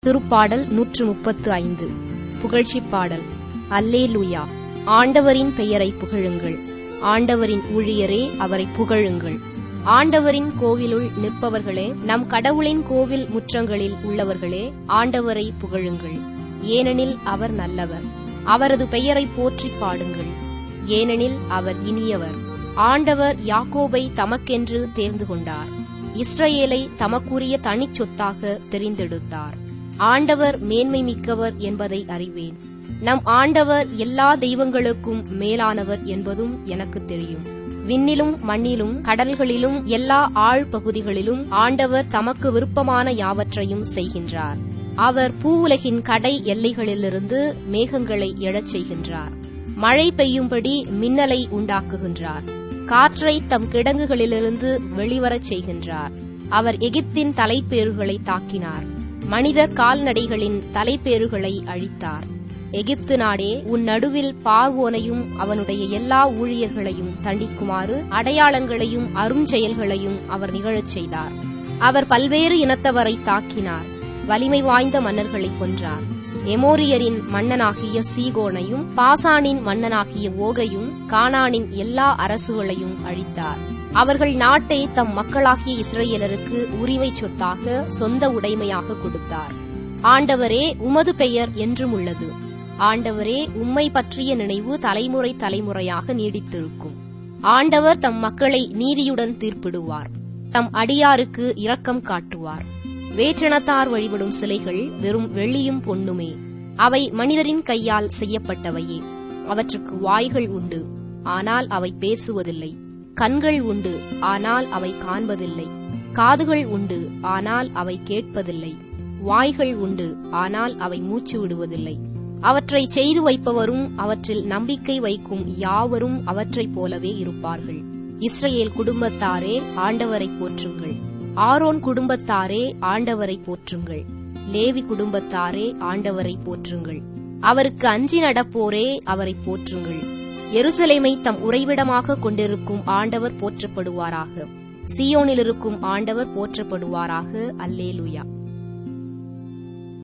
திருப்பாடல் நூற்று முப்பத்து ஐந்து புகழ்ச்சி பாடல் அல்லேலூயா ஆண்டவரின் பெயரை புகழுங்கள் ஆண்டவரின் ஊழியரே அவரை புகழுங்கள் ஆண்டவரின் கோவிலுள் நிற்பவர்களே நம் கடவுளின் கோவில் முற்றங்களில் உள்ளவர்களே ஆண்டவரை புகழுங்கள் ஏனெனில் அவர் நல்லவர் அவரது பெயரை போற்றி பாடுங்கள் ஏனெனில் அவர் இனியவர் ஆண்டவர் யாக்கோபை தமக்கென்று தேர்ந்து கொண்டார் இஸ்ரவேலை தமக்குரிய தனிச் சொத்தாக தெரிந்தெடுத்தார் ஆண்டவர் மேன்மை மிக்கவர் என்பதை அறிவேன் நம் ஆண்டவர் எல்லா தெய்வங்களுக்கும் மேலானவர் என்பதும் எனக்கு தெரியும் விண்ணிலும் மண்ணிலும் கடல்களிலும் எல்லா ஆழ் பகுதிகளிலும் ஆண்டவர் தமக்கு விருப்பமான யாவற்றையும் செய்கின்றார் அவர் பூவுலகின் கடை எல்லைகளிலிருந்து மேகங்களை எழச் செய்கின்றார் மழை பெய்யும்படி மின்னலை உண்டாக்குகின்றார் காற்றை தம் கிடங்குகளிலிருந்து வெளிவரச் செய்கின்றார் அவர் எகிப்தின் தலைப்பேறுகளை தாக்கினார் மனிதர் கால்நடைகளின் தலைப்பேறுகளை அழித்தார் எகிப்து நாடே உன் நடுவில் பார்வோனையும் அவனுடைய எல்லா ஊழியர்களையும் தண்டிக்குமாறு அடையாளங்களையும் அருஞ்செயல்களையும் அவர் நிகழச் செய்தார் அவர் பல்வேறு இனத்தவரை தாக்கினார் வலிமை வாய்ந்த மன்னர்களை கொன்றார் எமோரியரின் மன்னனாகிய சீகோனையும் பாசானின் மன்னனாகிய ஓகையும் கானானின் எல்லா அரசுகளையும் அழித்தார் அவர்கள் நாட்டை தம் மக்களாகிய இஸ்ரேலருக்கு உரிமை சொத்தாக சொந்த உடைமையாக கொடுத்தார் ஆண்டவரே உமது பெயர் என்றும் உள்ளது ஆண்டவரே உம்மை பற்றிய நினைவு தலைமுறை தலைமுறையாக நீடித்திருக்கும் ஆண்டவர் தம் மக்களை நீதியுடன் தீர்ப்பிடுவார் தம் அடியாருக்கு இரக்கம் காட்டுவார் வேற்றினத்தார் வழிபடும் சிலைகள் வெறும் வெள்ளியும் பொன்னுமே அவை மனிதரின் கையால் செய்யப்பட்டவையே அவற்றுக்கு வாய்கள் உண்டு ஆனால் அவை பேசுவதில்லை கண்கள் உண்டு ஆனால் அவை காண்பதில்லை காதுகள் உண்டு ஆனால் அவை கேட்பதில்லை வாய்கள் உண்டு ஆனால் அவை மூச்சு விடுவதில்லை அவற்றை செய்து வைப்பவரும் அவற்றில் நம்பிக்கை வைக்கும் யாவரும் அவற்றைப் போலவே இருப்பார்கள் இஸ்ரேல் குடும்பத்தாரே ஆண்டவரை போற்றுங்கள் ஆரோன் குடும்பத்தாரே ஆண்டவரை போற்றுங்கள் லேவி குடும்பத்தாரே ஆண்டவரை போற்றுங்கள் அவருக்கு அஞ்சி நடப்போரே அவரை போற்றுங்கள் எருசலேமை தம் உறைவிடமாக கொண்டிருக்கும் ஆண்டவர் போற்றப்படுவாராக சியோனில் இருக்கும் ஆண்டவர் போற்றப்படுவாராக அல்லேலுயா